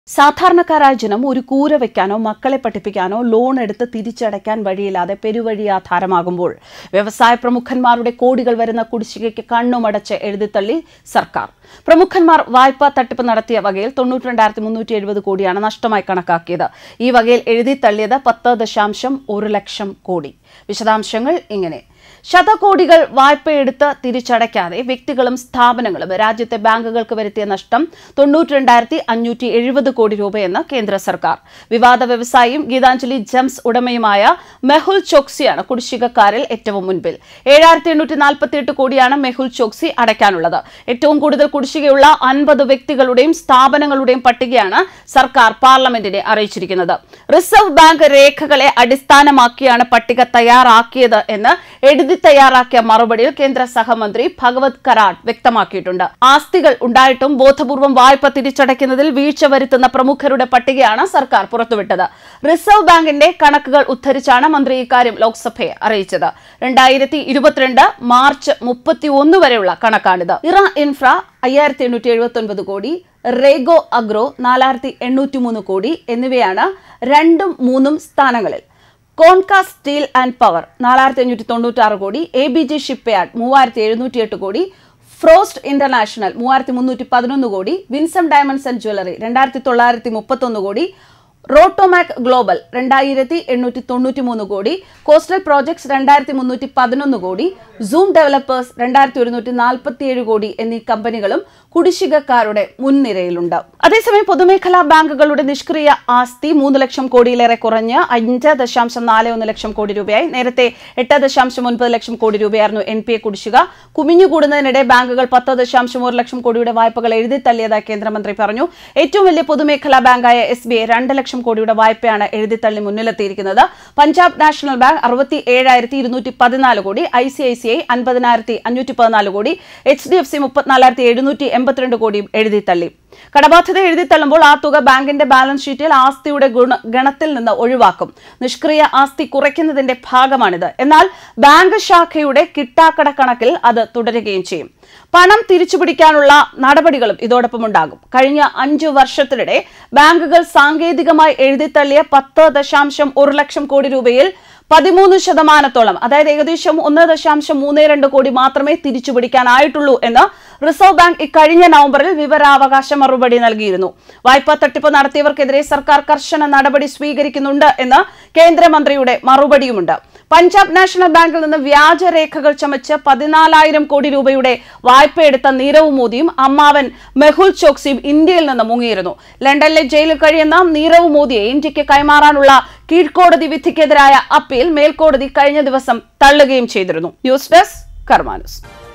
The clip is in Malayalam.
സാധാരണക്കാരായ ജനം ഒരു കൂര വെക്കാനോ മക്കളെ പഠിപ്പിക്കാനോ ലോൺ എടുത്ത് തിരിച്ചടയ്ക്കാൻ വഴിയില്ലാതെ പെരുവഴി ആധാരമാകുമ്പോൾ വ്യവസായ പ്രമുഖന്മാരുടെ കോടികൾ വരുന്ന കുടിശ്ശികയ്ക്ക് കണ്ണുമടച്ച് എഴുതിത്തള്ളി സർക്കാർ പ്രമുഖന്മാർ വായ്പാ തട്ടിപ്പ് നടത്തിയ വകയിൽ തൊണ്ണൂറ്റി രണ്ടായിരത്തി മുന്നൂറ്റി എഴുപത് കോടിയാണ് നഷ്ടമായി കണക്കാക്കിയത് ഈ വകയിൽ എഴുതിത്തള്ളിയത് പത്ത് ദശാംശം ഒരു ലക്ഷം കോടി വിശദാംശങ്ങൾ ഇങ്ങനെ ശതകോടികൾ വായ്പയെടുത്ത് തിരിച്ചടയ്ക്കാതെ വ്യക്തികളും സ്ഥാപനങ്ങളും രാജ്യത്തെ ബാങ്കുകൾക്ക് വരുത്തിയ നഷ്ടം തൊണ്ണൂറ്റി രണ്ടായിരത്തി അഞ്ഞൂറ്റി എഴുപത് കോടി രൂപയെന്ന് കേന്ദ്ര സർക്കാർ വിവാദ വ്യവസായിയും ഗീതാഞ്ജലി ജെംസ് ഉടമയുമായ മെഹുൽ ചോക്സിയാണ് കുടിശ്ശികക്കാരിൽ ഏറ്റവും മുൻപിൽ ഏഴായിരത്തി എണ്ണൂറ്റി നാൽപ്പത്തി എട്ട് കോടിയാണ് മെഹുൽ ചോക്സി അടയ്ക്കാനുള്ളത് ഏറ്റവും കൂടുതൽ കുടിശ്ശികയുള്ള അൻപത് വ്യക്തികളുടെയും സ്ഥാപനങ്ങളുടെയും പട്ടികയാണ് സർക്കാർ പാർലമെന്റിനെ അറിയിച്ചിരിക്കുന്നത് റിസർവ് ബാങ്ക് രേഖകളെ അടിസ്ഥാനമാക്കിയാണ് പട്ടിക തയ്യാറാക്കിയത് എന്ന് എഴുതി തയ്യാറാക്കിയ മറുപടിയിൽ കേന്ദ്ര സഹമന്ത്രി ഭഗവത് കരാട് വ്യക്തമാക്കിയിട്ടുണ്ട് ആസ്തികൾ ഉണ്ടായിട്ടും ബോധപൂർവം വായ്പ തിരിച്ചടയ്ക്കുന്നതിൽ വീഴ്ച വരുത്തുന്ന പ്രമുഖരുടെ പട്ടികയാണ് സർക്കാർ പുറത്തുവിട്ടത് റിസർവ് ബാങ്കിന്റെ കണക്കുകൾ ഉദ്ധരിച്ചാണ് മന്ത്രി ഇക്കാര്യം ലോക്സഭയെ അറിയിച്ചത് രണ്ടായിരത്തി ഇരുപത്തിരണ്ട് മാർച്ച് മുപ്പത്തി ഒന്ന് വരെയുള്ള കണക്കാണിത് ഇറ ഇൻഫ്ര അയ്യായിരത്തി എണ്ണൂറ്റി എഴുപത്തി ഒൻപത് കോടി റേഗോ അഗ്രോ നാലായിരത്തി എണ്ണൂറ്റി മൂന്ന് കോടി എന്നിവയാണ് രണ്ടും മൂന്നും സ്ഥാനങ്ങളിൽ കോൺകാ സ്റ്റീൽ ആൻഡ് പവർ നാലായിരത്തി അഞ്ഞൂറ്റി തൊണ്ണൂറ്റാറ് crore A B G shipyard മൂവായിരത്തി എഴുന്നൂറ്റി എട്ട് കോടി ഫ്രോസ്റ്റ് ഇന്റർനാഷണൽ മൂവായിരത്തി മുന്നൂറ്റി പതിനൊന്ന് കോടി വിൻസം ഡയമണ്ട്സ് ആൻഡ് ജ്വല്ലറി രണ്ടായിരത്തി തൊള്ളായിരത്തി മുപ്പത്തൊന്ന് കോടി റോട്ടോമാക് ഗ്ലോബൽ രണ്ടായിരത്തി എണ്ണൂറ്റി തൊണ്ണൂറ്റി മൂന്ന് കോടി കോസ്റ്റൽ പ്രോജക്ട്സ് രണ്ടായിരത്തി മുന്നൂറ്റി പതിനൊന്ന് കോടി സൂം ഡെവലപ്പേഴ്സ് രണ്ടായിരത്തി ഒരുന്നൂറ്റി നാൽപ്പത്തിയേഴ് കോടി എന്നീ കമ്പനികളും കുടിശ്ശികക്കാരുടെ മുൻനിരയിലുണ്ട് അതേസമയം പൊതുമേഖലാ ബാങ്കുകളുടെ നിഷ്ക്രിയ ആസ്തി മൂന്ന് ലക്ഷം കോടിയിലേറെ കുറഞ്ഞ് അഞ്ച് ദശാംശം നാല് ഒന്ന് ലക്ഷം കോടി രൂപയായി നേരത്തെ എട്ട് ദശാംശം ഒൻപത് ലക്ഷം കോടി രൂപയായിരുന്നു എൻ പി എ കുടിശ്ശിക കുമിഞ്ഞുകൂടുന്നതിനിടെ ബാങ്കുകൾ പത്ത് ദശാംശം ഒരു ലക്ഷം കോടിയുടെ വായ്പകൾ എഴുതി തള്ളിയതായി കേന്ദ്രമന്ത്രി പറഞ്ഞു ഏറ്റവും വലിയ പൊതുമേഖലാ ബാങ്കായ എസ് ബി ഐ രണ്ട് ലക്ഷം കോടിയുടെ വായ്പയാണ് എഴുതിത്തള്ളി മുന്നിലെത്തിയിരിക്കുന്നത് പഞ്ചാബ് നാഷണൽ ബാങ്ക് അറുപത്തി ഏഴായിരത്തി ഇരുന്നൂറ്റി പതിനാല് crore I C I C I അൻപതിനായിരത്തി അഞ്ഞൂറ്റി പതിനാല് crore H D F C മുപ്പത്തിനാലായിരത്തി എഴുന്നൂറ്റി എൺപത്തിരണ്ട് കോടി എഴുതിത്തള്ളി കടബാധ്യത എഴുതിത്തള്ളുമ്പോൾ ആ തുക ബാങ്കിന്റെ ബാലൻസ് ഷീറ്റിൽ ആസ്തിയുടെ ഗുണ ഗണത്തിൽ നിന്ന് ഒഴിവാക്കും നിഷ്ക്രിയ ആസ്തി കുറയ്ക്കുന്നതിന്റെ ഭാഗമാണിത് എന്നാൽ ബാങ്ക് ശാഖയുടെ കിട്ടാക്കട കണക്കിൽ അത് തുടരുകയും ചെയ്യും പണം തിരിച്ചുപിടിക്കാനുള്ള നടപടികളും ഇതോടൊപ്പം ഉണ്ടാകും കഴിഞ്ഞ അഞ്ചു വർഷത്തിനിടെ ബാങ്കുകൾ സാങ്കേതികമായി എഴുതിത്തള്ളിയ പത്ത് ദശാംശം ഒരു ലക്ഷം കോടി രൂപയിൽ പതിമൂന്ന് ശതമാനത്തോളം അതായത് ഏകദേശം ഒന്ന് ദശാംശം മൂന്ന് രണ്ട് കോടി മാത്രമേ തിരിച്ചുപിടിക്കാനായിട്ടുള്ളൂ എന്ന് റിസർവ് ബാങ്ക് ഇക്കഴിഞ്ഞ നവംബറിൽ വിവരാവകാശ മറുപടി നൽകിയിരുന്നു വായ്പാ തട്ടിപ്പ് നടത്തിയവർക്കെതിരെ സർക്കാർ കർശന നടപടി സ്വീകരിക്കുന്നുണ്ട് എന്ന് കേന്ദ്രമന്ത്രിയുടെ മറുപടിയുമുണ്ട് പഞ്ചാബ് നാഷണൽ ബാങ്കിൽ നിന്ന് വ്യാജരേഖകൾ ചമച്ച് പതിനാലായിരം കോടി രൂപയുടെ വായ്പയെടുത്ത നീരവ് മോദിയും അമ്മാവൻ മെഹുൽ ചോക്സിയും ഇന്ത്യയിൽ നിന്ന് മുങ്ങിയിരുന്നു ലണ്ടനിലെ ജയിലിൽ കഴിയുന്ന നീരവ് മോദിയെ ഇന്ത്യക്ക് കൈമാറാനുള്ള കീഴ്ക്കോടതി വിധിക്കെതിരായ അപ്പീൽ മേൽക്കോടതി കഴിഞ്ഞ ദിവസം തള്ളുകയും ചെയ്തിരുന്നു ന്യൂസ് ഡെസ്ക് കർമാനുസ്